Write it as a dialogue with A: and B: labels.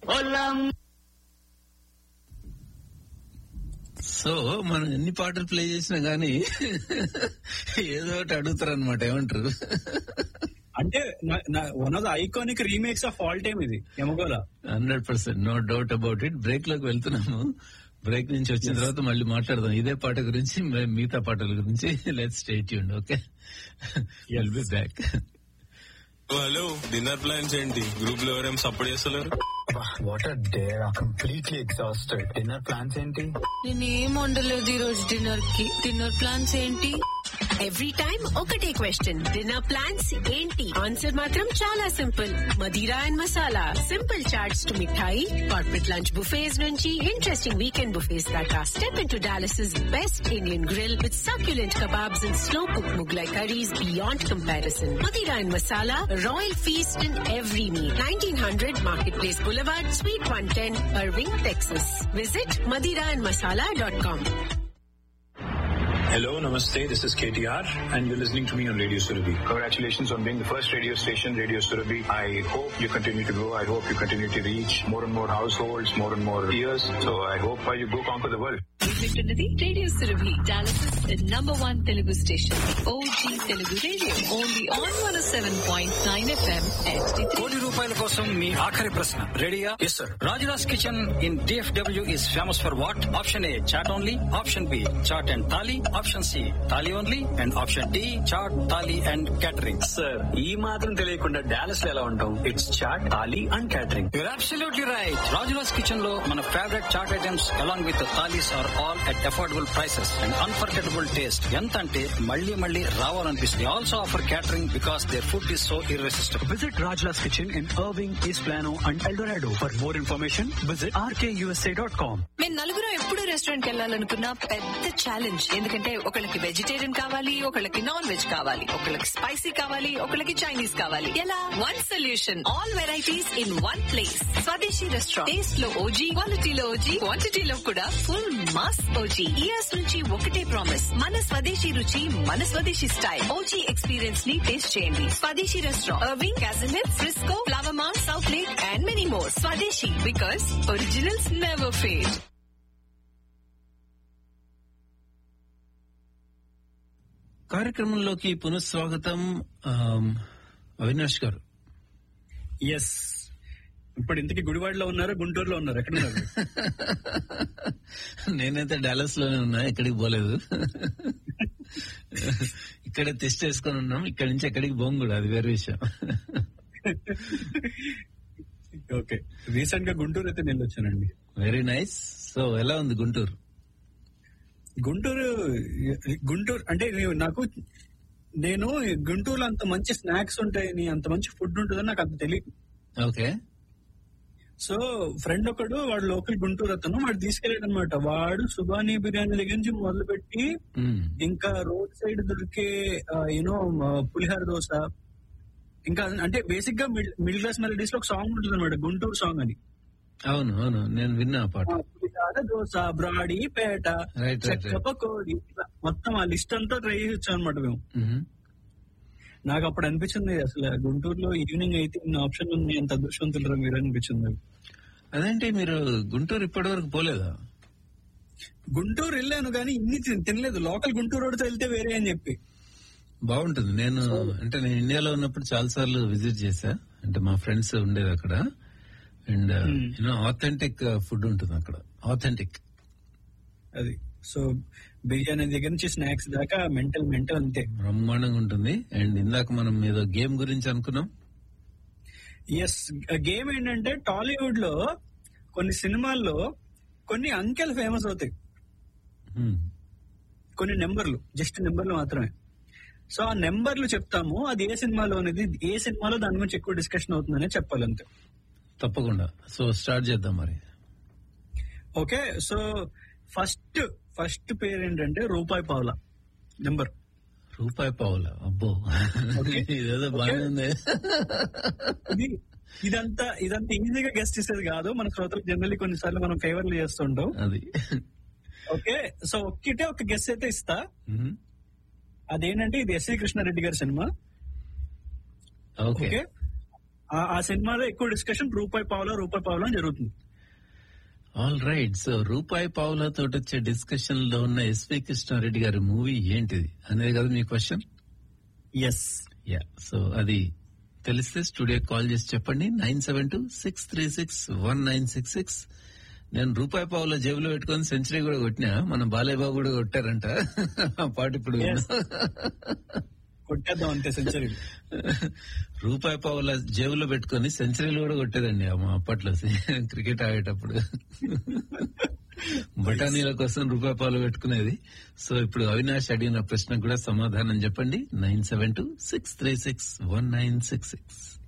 A: ఒలం
B: so మనం ఎన్ని పాటలు ప్లే చేసినా గానీ ఏదో ఒకటి అడుగుతారు అనమాట ఏమంటారు
C: అంటే one of the iconic remakes of all time ఇది Yamagola
B: hundred percent no doubt about it break లోకి వెళ్తున్నాము బ్రేక్ నుంచి వచ్చిన తర్వాత మళ్ళీ మాట్లాడదాం ఇదే పాట గురించి మ- మిగతా పాటల గురించి let stay tuned okay will be back
D: hello dinner plans ఏంటి గ్రూప్ లో ఎవరేం సపోర్ట్ చేస్తలేరు
E: what are there completely exhausted dinner plans ఏంటి
F: నేనేం వండలేదు ఈ రోజు డిన్నర్ కి డిన్నర్ ప్లాన్స్ ఏంటి
G: ఎవ్రీ టైం ఒకటే క్వశ్చన్ డిన్నర్ ప్లాన్స్ ఏంటి ఆన్సర్ మాత్రం చాలా simple Madira and masala simple chaats to mithai corporate lunch buffets నుంచి ఇంట్రెస్టింగ్ వీకెండ్ బుఫేస్ దాకా step into Dallas best Indian grill with succulent kebabs and slow cooked Mughlai curries beyond comparison. Madira and Masala, Royal Feast in every meal. 1900 Marketplace Boulevard, Suite 110, Irving, Texas. Visit madiraandmasala.com.
H: Hello, namaste. This is KTR, and you're listening to me on Radio Surabhi. Congratulations on being the first radio station, Radio Surabhi. I hope you continue to grow. I hope you continue to reach more and more households, more and more ears. So I hope uh, you go conquer the world.
F: వింటున్నది radio Surabhi Dallas number one Telugu station O G Telugu radio only on one seven point nine F M
I: కోటి రూపాయల కోసం మీ ఆఖరి ప్రశ్న రెడీయా yes sir Rajuraj kitchen in D F W is famous for what option A chaat only option B chaat and thali option C thali only and option D chaat thali and catering
H: sir ఈ మాత్రం తెలియకుండా డాలస్ లో ఎలా ఉంటాం it's chaat thali and catering
I: you're absolutely right Rajuraj kitchen లో మన favourite chaat items along with thalis are all at affordable prices and unforgettable taste ఎంత అంటే మళ్ళీ మళ్ళీ రావాలనిపిస్తుంది also offer catering because their food is so irresistible
J: Visit Rajla's Kitchen in Irving, East Plano, and El Dorado. For more information, visit rkusa.com.
F: మేము నలుగురు ఎప్పుడు restaurant వెళ్ళాలనుకున్న పెద్ద challenge ఎందుకంటే ఒకళ్ళకి వెజిటేరియన్ కావాలి ఒకళ్ళకి నాన్ వెజ్ కావాలి ఒకళ్ళకి స్పైసీ కావాలి ఒకళ్ళకి చైనీస్ కావాలి ఎలా one solution all varieties in one place Swadeshi restaurant taste లో ఓజీ క్వాలిటీలో ఓజీ క్వాంటిటీలో కూడా ఫుల్ మాస్ ఓజీ ఇయర్స్ నుంచి ఒకటే ప్రామిస్ మన స్వదేశీ రుచి మన స్వదేశీ స్టైల్ ఓజీ ఎక్స్పీరియన్స్ ని టేస్ట్ చేయండి Swadeshi restaurant Irving Castle Frisco Flower Mall Southlake and many more Swadeshi because originals never fail
B: కార్యక్రమంలోకి పునఃస్వాగతం ఆమ్, అవినాష్ గారు
C: ఎస్ ఇప్పుడు ఇంతకీ గుడివాడలో ఉన్నారు గుంటూరులో ఉన్నారు ఎక్కడ ఉన్నారు
B: నేనైతే డాలస్ లోనే ఉన్నా ఎక్కడికి పోలేదు ఇక్కడే టెస్ట్ చేసుకొని ఉన్నాం ఇక్కడి నుంచి ఎక్కడికి పోం కూడా అది వేరే విషయం
C: ఓకే రీసెంట్ గా గుంటూరు అయితే నేను వచ్చానండి
B: వెరీ నైస్ సో ఎలా ఉంది గుంటూరు
C: గుంటూరు గుంటూరు అంటే నేను- నాకు నేను గుంటూరులో అంత మంచి స్నాక్స్ ఉంటాయని అంత మంచి ఫుడ్ ఉంటుందని నాకు అంత తెలియదు
B: ఓకే
C: సో ఫ్రెండ్ ఒకడు వాడు లోకల్ గుంటూరు అతను వాడు తీసుకెళ్ళాడు అనమాట వాడు సుబానీ బిర్యానీ దగ్గర నుంచి మొదలు పెట్టి ఇంకా రోడ్ సైడ్ దొరికే యూనో పులిహార దోశ ఇంకా అంటే బేసిక్ గా మిడిల్ క్లాస్ మెలడీస్ లో ఒక సాంగ్ ఉంటుంది అనమాట గుంటూరు సాంగ్ అని
B: అవును అవును నేను విన్నా ఆ పాట
C: ఆ, పులిహార dosa Brodipet
B: Right, right,
C: చెక్క
B: right.
C: పకోడీ ఇట్లా మొత్తం ఆ లిస్ట్ అంతా ట్రై చేసి వచ్చాం అనమాట మేము
B: మ్మ్.
C: నాకు అప్పుడు అనిపించింది అసలు గుంటూరులో ఈవినింగ్ అయితే ఇన్ని ఆప్షన్ ఉంది ఎంత అదృష్టవంతులు మీరు అనిపించింది నాకు.
B: అదేంటి మీరు గుంటూరు ఇప్పటి వరకు పోలేదా
C: గుంటూరు వెళ్ళాను కానీ ఇన్ని తిన్- తినలేదు లోకల్ గుంటూరు రోడ్తో వెళ్తే వేరే అని చెప్పి
B: బాగుంటుంది నేను అంటే నేను ఇండియాలో ఉన్నప్పుడు చాలా సార్లు విజిట్ చేశా అంటే మా ఫ్రెండ్స్ ఉండేది అక్కడ అండ్ యూనో ఆథెంటిక్ ఫుడ్ ఉంటుంది అక్కడ ఆథెంటిక్
C: అది సో బిర్యానీ దగ్గర నుంచి స్నాక్స్ దాకా మెంటల్ మెంటల్ అంతే
B: బ్రహ్మాండంగా ఉంటుంది అండ్ ఇందాక మనం ఏదో గేమ్ గురించి అనుకున్నాం
C: ఎస్ గేమ్ ఏంటంటే టాలీవుడ్ లో కొన్ని సినిమాల్లో కొన్ని అంకెలు ఫేమస్ అవుతాయి
B: Hmm.
C: కొన్ని నెంబర్లు జస్ట్ నెంబర్లు మాత్రమే సో ఆ నెంబర్లు చెప్తాము అది ఏ సినిమాలో అనేది ఏ సినిమాలో దాని గురించి ఎక్కువ డిస్కషన్ అవుతుందనే చెప్పాలి అంతే
B: తప్పకుండా సో స్టార్ట్ చేద్దాం మరి
C: ఓకే సో ఫస్ట్ ఫస్ట్ పేరు ఏంటంటే రూపాయి పావుల నెంబర్
B: రూపాయి పావుల అబ్బో
C: Okay.
B: ఇదేదో బాగానే ఉంది
C: ఇది ఇదంతా ఇదంతా ఈజీగా గెస్ట్ చేసేది కాదు మన శ్రోతలకు జనరల్లీ కొన్నిసార్లు మనం ఫేవర్లు చేస్తుంటాం
B: అది
C: ఓకే సో ఒక్కటే ఒక గెస్ట్ అయితే ఇస్తా
B: మ్మ్.
C: అదేంటంటే ఇది ఎస్వి కృష్ణారెడ్డి గారి సినిమా
B: ఓకే
C: ఓకే ఆ- ఆ సినిమాలో ఎక్కువ డిస్కషన్ రూపాయి పావులో రూపాయి పావులో అని జరుగుతుంది
B: ఆల్ రైట్ సో రూపాయి పావుల తోటి వచ్చే డిస్కషన్ లో ఉన్న ఎస్వి కృష్ణారెడ్డి గారి మూవీ ఏంటిది అనేది కదా మీ క్వశ్చన్
C: ఎస్
B: యా సో అది తెలిస్తే స్టూడియో కాల్ చేసి చెప్పండి nine seven two six three six one nine six six నేను రూపాయి పావుల జేబులో పెట్టుకొని సెంచరీ కూడా కొట్టినా మన బాలయ్య బాబు కూడా కొట్టారంట ఆ పాట ఇప్పుడు
C: Yes.
B: విన్నా.
C: కొట్టేద్దాం అంతే సెంచరీ
B: రూపాయి పావుల జేబులో పెట్టుకొని సెంచరీలు కూడా కొట్టేదండి ఆ మా అప్పట్లో క్రికెట్ ఆడేటప్పుడు బఠానీల కోసం రూపాయి పావులు పెట్టుకునేది సో ఇప్పుడు అవినాష్ అడిగిన ప్రశ్నకు కూడా సమాధానం చెప్పండి nine seven two six three six one nine six six